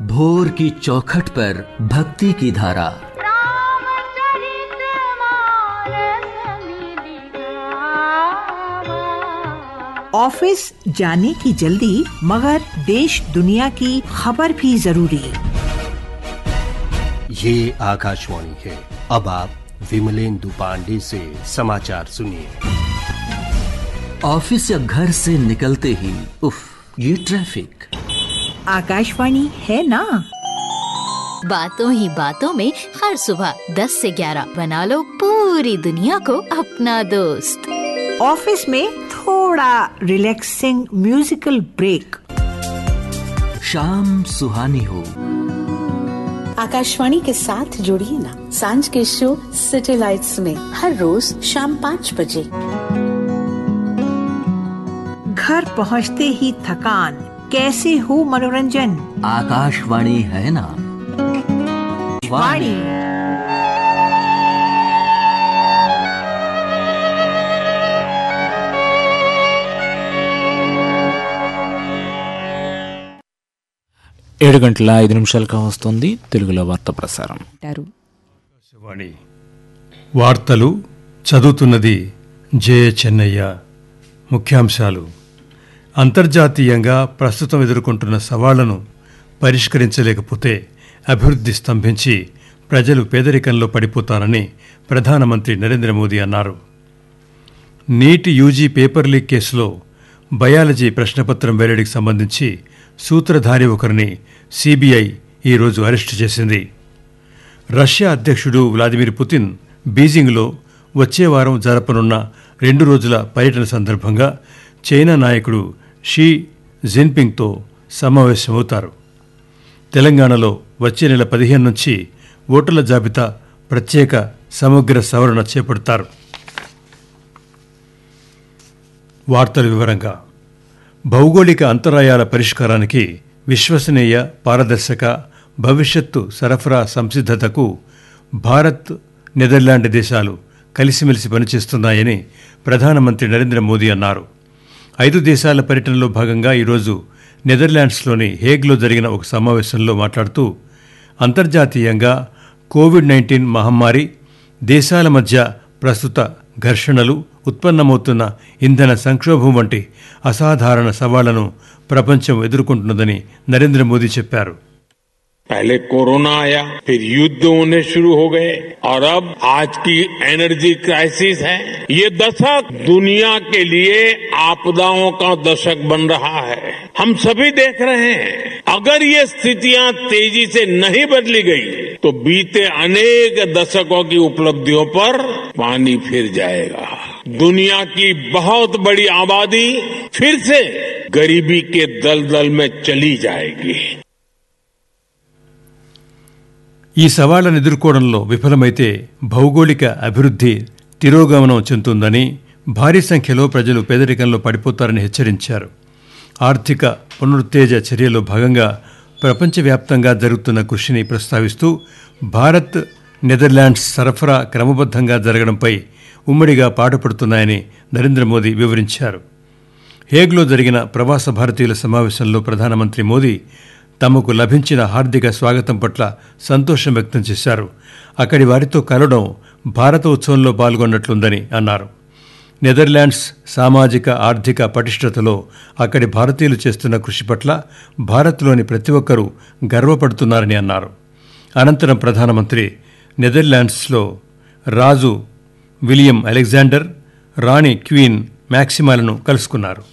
भोर की चौखट पर भक्ति की धारा ऑफिस जाने की जल्दी मगर देश दुनिया की खबर भी जरूरी ये आकाशवाणी है अब आप विमलेंदु पांडे से समाचार सुनिए ऑफिस या घर से निकलते ही उफ ये ट्रैफिक आकाशवाणी है ना बातों ही बातों में हर सुबह 10 से 11 बना लो पूरी दुनिया को अपना दोस्त ऑफिस में थोड़ा रिलैक्सिंग म्यूजिकल ब्रेक शाम सुहानी हो आकाशवाणी के साथ जुड़िए ना सांझ के शो सैटेलाइट्स में हर रोज शाम पाँच बजे घर पहुंचते ही थकान कैसे हो मनोरंजन आकाशवाणी है ना वाणी ఏడు గంటల ఐదు నిమిషాలుగా వస్తుంది తెలుగులో వార్త ప్రసారం వాణి వార్తలు చదువుతున్నది జే చెన్నయ్య ముఖ్యాంశాలు అంతర్జాతీయంగా ప్రస్తుతం ఎదుర్కొంటున్న సవాళ్లను పరిష్కరించలేకపోతే అభివృద్ధి స్తంభించి ప్రజలు పేదరికంలో పడిపోతారని ప్రధానమంత్రి నరేంద్ర మోదీ అన్నారు నీట్ యూజీ పేపర్ లీక్ కేసులో బయాలజీ ప్రశ్నపత్రం వెల్లడికి సంబంధించి సూత్రధారి ఒకరిని సిబిఐ ఈరోజు అరెస్టు చేసింది రష్యా అధ్యక్షుడు వ్లాదిమిర్ పుతిన్ బీజింగ్లో వచ్చే వారం జరపనున్న రెండు రోజుల పర్యటన సందర్భంగా చైనా నాయకుడు షీ జిన్పింగ్తో సమావేశమవుతారు తెలంగాణలో వచ్చే నెల పదిహేను నుంచి ఓటర్ల జాబితా ప్రత్యేక సమగ్ర సవరణ చేపడతారు వార్తల వివరంగా భౌగోళిక అంతరాయాల పరిష్కారానికి విశ్వసనీయ పారదర్శక భవిష్యత్తు సరఫరా సంసిద్ధతకు భారత్ నెదర్లాండ్ దేశాలు కలిసిమెలిసి పనిచేస్తున్నాయని ప్రధానమంత్రి నరేంద్ర మోదీ అన్నారు ఐదు దేశాల పర్యటనలో భాగంగా ఈరోజు నెదర్లాండ్స్లోని హేగ్లో జరిగిన ఒక సమావేశంలో మాట్లాడుతూ అంతర్జాతీయంగా కోవిడ్ నైన్టీన్ మహమ్మారి దేశాల మధ్య ప్రస్తుత ఘర్షణలు ఉత్పన్నమవుతున్న ఇంధన సంక్షోభం వంటి అసాధారణ సవాళ్లను ప్రపంచం ఎదుర్కొంటున్నదని నరేంద్ర మోదీ చెప్పారు पहले कोरोना आया फिर युद्ध होने शुरू हो गए और अब आज की एनर्जी क्राइसिस है ये दशक दुनिया के लिए आपदाओं का दशक बन रहा है हम सभी देख रहे हैं अगर ये स्थितियां तेजी से नहीं बदली गई तो बीते अनेक दशकों की उपलब्धियों पर पानी फिर जाएगा दुनिया की बहुत बड़ी आबादी फिर से गरीबी के दलदल में चली जाएगी ఈ సవాళ్లను ఎదుర్కోవడంలో విఫలమైతే భౌగోళిక అభివృద్ధి తిరోగమనం చెందుతుందని భారీ సంఖ్యలో ప్రజలు పేదరికంలో పడిపోతారని హెచ్చరించారు ఆర్థిక పునరుత్తేజ చర్యలో భాగంగా ప్రపంచవ్యాప్తంగా జరుగుతున్న కృషిని ప్రస్తావిస్తూ భారత్ నెదర్లాండ్స్ సరఫరా క్రమబద్ధంగా జరగడంపై ఉమ్మడిగా పాటుపడుతున్నాయని నరేంద్ర మోదీ వివరించారు హేగ్లో జరిగిన ప్రవాస భారతీయుల సమావేశంలో ప్రధానమంత్రి మోదీ తమకు లభించిన హార్దిక స్వాగతం పట్ల సంతోషం వ్యక్తం చేశారు అక్కడి వారితో కలవడం భారత ఉత్సవంలో పాల్గొన్నట్లుందని అన్నారు నెదర్లాండ్స్ సామాజిక ఆర్థిక పటిష్టతలో అక్కడి భారతీయులు చేస్తున్న కృషి పట్ల భారత్లోని ప్రతి ఒక్కరూ గర్వపడుతున్నారని అన్నారు అనంతరం ప్రధానమంత్రి నెదర్లాండ్స్లో రాజు విలియం అలెగ్జాండర్ రాణి క్వీన్ మ్యాక్సిమాలను కలుసుకున్నారు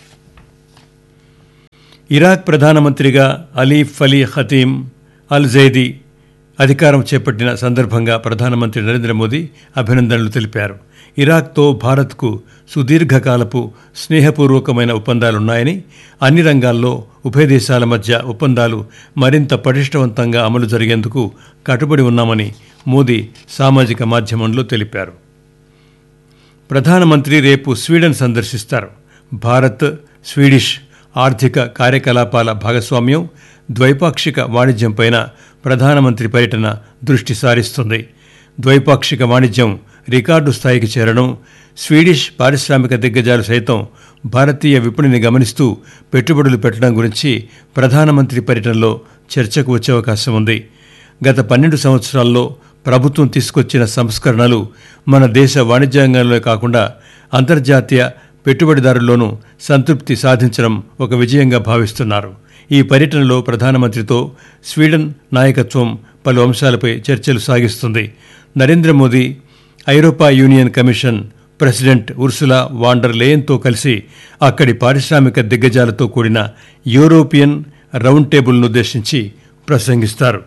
ఇరాక్ ప్రధానమంత్రిగా అలీఫ్ అలీ ఖతీమ్ అల్ జైదీ అధికారం చేపట్టిన సందర్భంగా ప్రధానమంత్రి నరేంద్ర మోదీ అభినందనలు తెలిపారు ఇరాక్తో భారత్కు సుదీర్ఘకాలపు స్నేహపూర్వకమైన ఒప్పందాలున్నాయని అన్ని రంగాల్లో ఉభయ దేశాల మధ్య ఒప్పందాలు మరింత పటిష్టవంతంగా అమలు జరిగేందుకు కట్టుబడి ఉన్నామని మోదీ సామాజిక మాధ్యమంలో తెలిపారు ప్రధానమంత్రి రేపు స్వీడన్ సందర్శిస్తారు భారత్ స్వీడిష్ ఆర్థిక కార్యకలాపాల భాగస్వామ్యం ద్వైపాక్షిక వాణిజ్యంపైన ప్రధానమంత్రి పర్యటన దృష్టి సారిస్తుంది ద్వైపాక్షిక వాణిజ్యం రికార్డు స్థాయికి చేరడం స్వీడిష్ పారిశ్రామిక దిగ్గజాలు సైతం భారతీయ విపణిని గమనిస్తూ పెట్టుబడులు పెట్టడం గురించి ప్రధానమంత్రి పర్యటనలో చర్చకు వచ్చే అవకాశం ఉంది గత పన్నెండు సంవత్సరాల్లో ప్రభుత్వం తీసుకొచ్చిన సంస్కరణలు మన దేశ వాణిజ్యాంగంలో కాకుండా అంతర్జాతీయ పెట్టుబడిదారుల్లోనూ సంతృప్తి సాధించడం ఒక విజయంగా భావిస్తున్నారు ఈ పర్యటనలో ప్రధానమంత్రితో స్వీడన్ నాయకత్వం పలు అంశాలపై చర్చలు సాగిస్తుంది నరేంద్ర మోదీ ఐరోపా union commission president Ursula von der లేయన్తో కలిసి అక్కడి పారిశ్రామిక దిగ్గజాలతో కూడిన యూరోపియన్ రౌండ్ టేబుల్ను ఉద్దేశించి ప్రసంగిస్తారు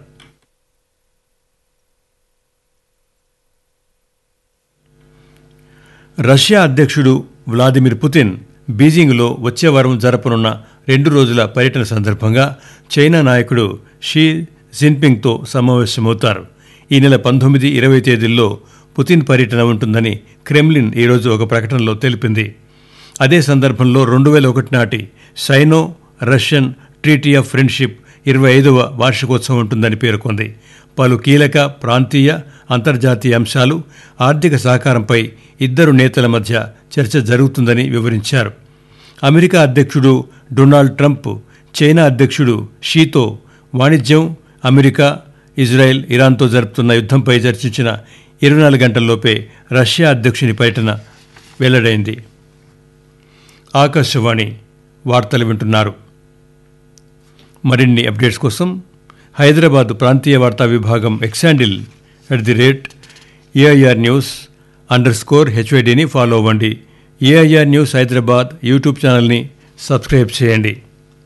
రష్యా అధ్యక్షుడు వ్లాదిమిర్ పుతిన్ బీజింగ్లో వచ్చే వారం జరపనున్న రెండు రోజుల పర్యటన సందర్భంగా చైనా నాయకుడు షీ జిన్పింగ్తో సమావేశమవుతారు ఈ నెల పంతొమ్మిది ఇరవై తేదీల్లో పుతిన్ పర్యటన ఉంటుందని క్రెమ్లిన్ ఈరోజు ఒక ప్రకటనలో తెలిపింది అదే సందర్భంలో రెండు వేల ఒకటి నాటి Sino Russian treaty of friendship ఇరవై ఐదవ వార్షికోత్సవం ఉంటుందని పేర్కొంది పలు కీలక ప్రాంతీయ అంతర్జాతీయ అంశాలు ఆర్థిక సహకారంపై ఇద్దరు నేతల మధ్య చర్చ జరుగుతుందని వివరించారు అమెరికా అధ్యక్షుడు డొనాల్డ్ ట్రంప్ చైనా అధ్యక్షుడు షీతో వాణిజ్యం అమెరికా ఇజ్రాయెల్ ఇరాన్తో జరుపుతున్న యుద్ధంపై చర్చించిన ఇరవై నాలుగు గంటల్లోపే రష్యా అధ్యక్షుని పర్యటన వెల్లడైంది ఆకాశవాణి వార్తలు వింటున్నారు మరిన్ని అప్డేట్స్ కోసం హైదరాబాద్ ప్రాంతీయ వార్తా విభాగం X handle at the rate AIR news under score హెచ్వైడిని ఫాలో అవ్వండి ఏఐఆర్ న్యూస్ హైదరాబాద్ యూట్యూబ్ ఛానల్ని సబ్స్క్రైబ్ చేయండి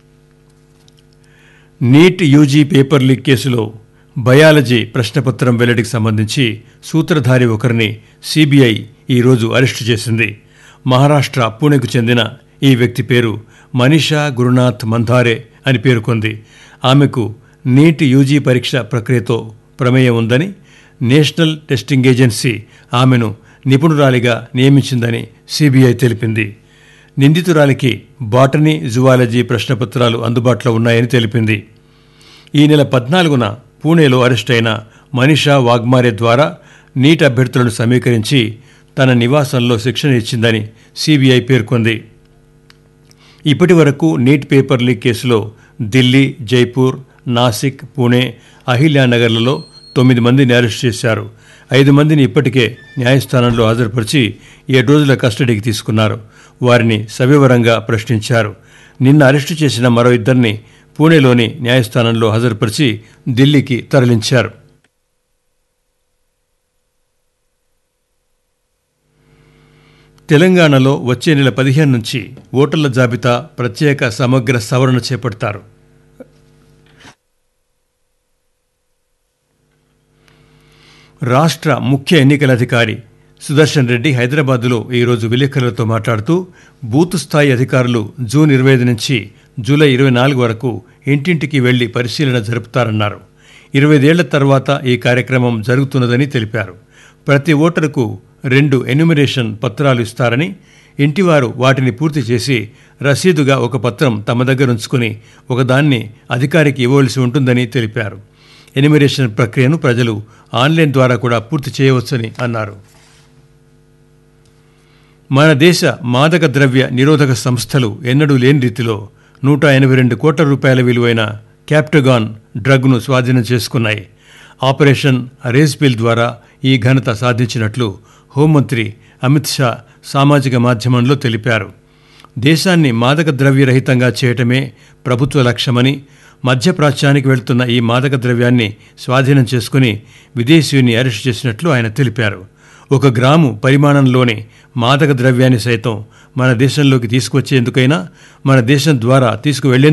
నీట్ యూజీ పేపర్ లీక్ కేసులో బయాలజీ ప్రశ్నపత్రం వెల్లడికి సంబంధించి సూత్రధారి ఒకరిని సిబిఐ ఈరోజు అరెస్టు చేసింది మహారాష్ట్ర పూణెకు చెందిన ఈ వ్యక్తి పేరు మనీషా గురునాథ్ మంధారే అని పేర్కొంది ఆమెకు నీట్ యూజీ పరీక్ష ప్రక్రియతో ప్రమేయం ఉందని నేషనల్ టెస్టింగ్ ఏజెన్సీ ఆమెను నిపుణురాలిగా నియమించిందని సిబిఐ తెలిపింది నిందితురాలికి బాటనీ జువాలజీ ప్రశ్నపత్రాలు అందుబాటులో ఉన్నాయని తెలిపింది ఈ నెల పద్నాలుగున పూణేలో అరెస్ట్ అయిన మనీషా వాగ్మారే ద్వారా నీట్ అభ్యర్థులను సమీకరించి తన నివాసంలో శిక్షణ ఇచ్చిందని సిబిఐ పేర్కొంది ఇప్పటి వరకు నీట్ పేపర్ లీక్ కేసులో ఢిల్లీ జైపూర్ నాసిక్ పూణే అహిల్యానగర్లలో తొమ్మిది మందిని అరెస్ట్ చేశారు ఐదు మందిని ఇప్పటికే న్యాయస్థానంలో హాజరుపరిచి ఏడు రోజుల కస్టడీకి తీసుకున్నారు వారిని సవివరంగా ప్రశ్నించారు నిన్న అరెస్టు చేసిన మరో ఇద్దరిని పూణేలోని న్యాయస్థానంలో హాజరుపరిచి ఢిల్లీకి తరలించారు తెలంగాణలో వచ్చే నెల పదిహేను నుంచి ఓటర్ల జాబితా ప్రత్యేక సమగ్ర సవరణ చేపడతారు రాష్ట్ర ముఖ్య ఎన్నికల అధికారి సుదర్శన్ రెడ్డి హైదరాబాద్లో ఈరోజు విలేకరులతో మాట్లాడుతూ బూత్ స్థాయి అధికారులు జూన్ ఇరవై ఐదు నుంచి జూలై ఇరవై నాలుగు వరకు ఇంటింటికి వెళ్లి పరిశీలన జరుపుతారన్నారు ఇరవైదేళ్ల తర్వాత ఈ కార్యక్రమం జరుగుతున్నదని తెలిపారు ప్రతి ఓటరుకు రెండు ఎన్యుమరేషన్ పత్రాలు ఇస్తారని ఇంటివారు వాటిని పూర్తి చేసి రసీదుగా ఒక పత్రం తమ దగ్గర ఉంచుకుని ఒకదాన్ని అధికారికి ఇవ్వవలసి ఉంటుందని తెలిపారు ఎనిమిరేషన్ ప్రక్రియను ప్రజలు ఆన్లైన్ ద్వారా కూడా పూర్తి చేయవచ్చని అన్నారు మన దేశ మాదక ద్రవ్య నిరోధక సంస్థలు ఎన్నడూ లేని రీతిలో నూట ఎనభై రెండు కోట్ల రూపాయల విలువైన క్యాప్టగాన్ డ్రగ్ను స్వాధీనం చేసుకున్నాయి ఆపరేషన్ రేస్బిల్ ద్వారా ఈ ఘనత సాధించినట్లు హోంమంత్రి అమిత్ షా సామాజిక మాధ్యమంలో తెలిపారు దేశాన్ని మాదక ద్రవ్యరహితంగా చేయటమే ప్రభుత్వ లక్ష్యమని మధ్యప్రాచ్యానికి వెళ్తున్న ఈ మాదక ద్రవ్యాన్ని స్వాధీనం చేసుకుని విదేశీయుని అరెస్టు చేసినట్లు ఆయన తెలిపారు ఒక గ్రాము పరిమాణంలోని మాదక ద్రవ్యాన్ని సైతం మన దేశంలోకి తీసుకొచ్చేందుకైనా మన దేశం ద్వారా తీసుకువెళ్లేందుకు